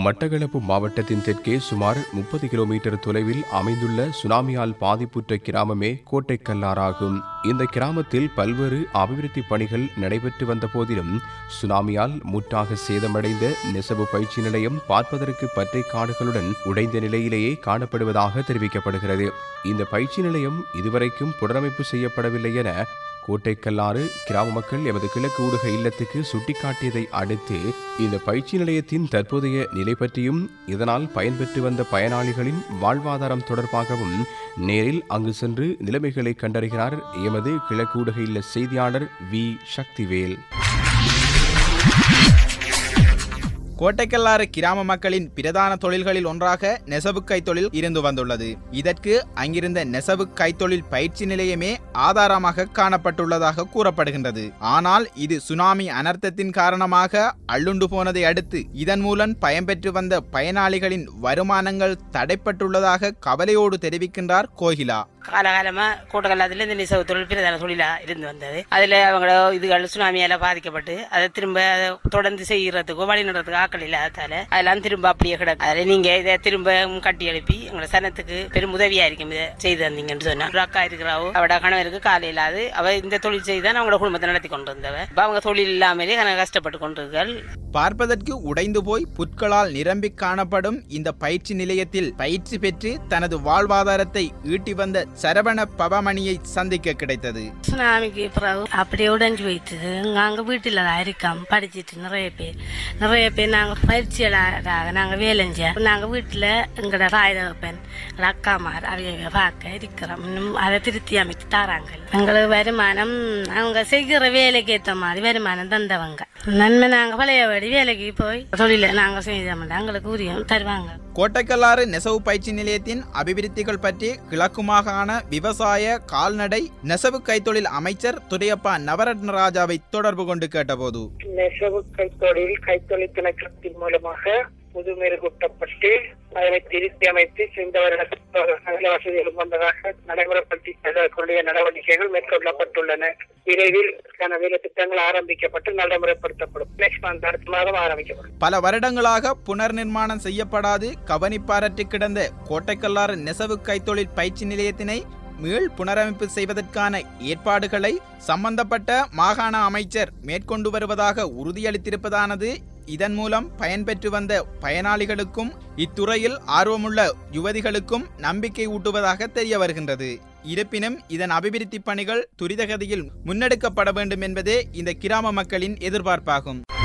மட்டக்களப்பு மாவட்டத்தின் தெற்கே சுமார் முப்பது கிலோமீட்டர் தொலைவில் அமைந்துள்ள சுனாமியால் பாதிப்புற்ற கிராமமே கோட்டைக்கல்லாறாகும் இந்த கிராமத்தில் பல்வேறு அபிவிருத்தி பணிகள் நடைபெற்று வந்த போதிலும் சுனாமியால் முற்றாக சேதமடைந்த நெசவு பயிற்சி நிலையம் பார்ப்பதற்கு பற்றை காடுகளுடன் உடைந்த நிலையிலேயே காணப்படுவதாக தெரிவிக்கப்படுகிறது இந்த பயிற்சி நிலையம் இதுவரைக்கும் புனரமைப்பு செய்யப்படவில்லை என கோட்டைக்கல்லாறு கிராம மக்கள் எமது கிழக்கு ஊடக இல்லத்துக்கு சுட்டிக்காட்டியதை அடுத்து இந்த பயிற்சி நிலையத்தின் தற்போதைய நிலை பற்றியும் இதனால் பயன்பெற்று வந்த பயனாளிகளின் வாழ்வாதாரம் தொடர்பாகவும் நேரில் அங்கு சென்று நிலைமைகளை கண்டறிகிறார் எமது கிழக்கு ஊடக இல்ல செய்தியாளர் வி சக்திவேல் கோட்டைக்கல்லாறு கிராம மக்களின் பிரதான தொழில்களில் ஒன்றாக நெசவு கைத்தொழில் இருந்து வந்துள்ளது இதற்கு அங்கிருந்த நெசவு கைத்தொழில் பயிற்சி நிலையமே ஆதாரமாக காணப்பட்டுள்ளதாக கூறப்படுகின்றது ஆனால் இது சுனாமி அனர்த்தத்தின் காரணமாக அள்ளுண்டு போனதை அடுத்து இதன் மூலம் பயன்பெற்று வந்த பயனாளிகளின் வருமானங்கள் தடைப்பட்டுள்ளதாக கவலையோடு தெரிவிக்கின்றார் கோகிலா காலகாலமா கூட்டக்கல்லாத்துல இந்த நெசவு தொழில் பிரதான தொழிலா இருந்து வந்தது அதுல அவங்க இதுகள் சுனாமியால பாதிக்கப்பட்டு அதை திரும்ப அதை தொடர்ந்து செய்யறதுக்கோ வழி நடத்துக்கு ஆக்கள் இல்லாததால அதெல்லாம் திரும்ப அப்படியே கிடக்கு அதுல நீங்க இதை திரும்ப கட்டி எழுப்பி எங்களை சனத்துக்கு பெரும் உதவியா இருக்கும் இதை செய்து தந்தீங்கன்னு சொன்னா ஒரு அக்கா இருக்கிறாவோ அவட கணவருக்கு காலை இல்லாது அவ இந்த தொழில் செய்து தான் அவங்களோட குடும்பத்தை நடத்தி கொண்டு வந்தவ இப்ப அவங்க தொழில் இல்லாமலே கணக்கு கஷ்டப்பட்டு கொண்டிருக்காள் பார்ப்பதற்கு உடைந்து போய் புற்களால் நிரம்பி காணப்படும் இந்த பயிற்சி நிலையத்தில் பயிற்சி பெற்று தனது வாழ்வாதாரத்தை ஈட்டி வந்த சரவண பவமணியை சந்திக்க கிடைத்தது சுனாமிக்கு பிறகு அப்படியே உடைஞ்சு போயிட்டுது நாங்கள் வீட்டில் தான் இருக்கோம் படிச்சுட்டு நிறைய பேர் நிறைய பேர் நாங்கள் பயிற்சியாளராக நாங்கள் வேலை செஞ்சோம் நாங்கள் வீட்டில் எங்களோட ராய் தகப்பன் எங்களோட அக்காமார் அவங்க பார்க்க இருக்கிறோம் இன்னும் அதை திருத்தி அமைத்து தராங்க எங்களுக்கு வருமானம் அவங்க செய்கிற வேலைக்கு ஏற்ற மாதிரி வருமானம் தந்தவங்க நன்மை நாங்கள் பழையபடி வேலைக்கு போய் தொழிலை நாங்கள் செஞ்சோம்னா எங்களுக்கு ஊதியம் தருவாங்க கோட்டைக்கல்லாறு நெசவு பயிற்சி நிலையத்தின் அபிவிருத்திகள் பற்றி கிழக்கு மாகாண விவசாய கால்நடை நெசவு கைத்தொழில் அமைச்சர் துரையப்பா நவரத்ன ராஜாவை தொடர்பு கொண்டு கேட்டபோது நெசவு கைத்தொழில் கைத்தொழில் திணைக்களத்தின் மூலமாக புதுமெருகூட்டப்பட்டு அதனை திருத்தி அமைத்து இந்த வருட சகல வசதிகளும் வந்ததாக நடைமுறைப்படுத்தி செல்லக்கூடிய நடவடிக்கைகள் மேற்கொள்ளப்பட்டுள்ளன விரைவில் இதற்கான வேலை திட்டங்கள் ஆரம்பிக்கப்பட்டு நடைமுறைப்படுத்தப்படும் நெக்ஸ்ட் மந்த் அடுத்த மாதம் ஆரம்பிக்கப்படும் பல வருடங்களாக புனர் நிர்மாணம் செய்யப்படாது கவனிப்பாரற்று கிடந்த கோட்டைக்கல்லாறு நெசவு கைத்தொழில் பயிற்சி நிலையத்தினை மீள் புனரமைப்பு செய்வதற்கான ஏற்பாடுகளை சம்பந்தப்பட்ட மாகாண அமைச்சர் மேற்கொண்டு வருவதாக உறுதியளித்திருப்பதானது இதன் மூலம் பயன்பெற்று வந்த பயனாளிகளுக்கும் இத்துறையில் ஆர்வமுள்ள யுவதிகளுக்கும் நம்பிக்கை ஊட்டுவதாக தெரிய வருகின்றது இருப்பினும் இதன் அபிவிருத்தி பணிகள் துரிதகதியில் முன்னெடுக்கப்பட வேண்டும் என்பதே இந்த கிராம மக்களின் எதிர்பார்ப்பாகும்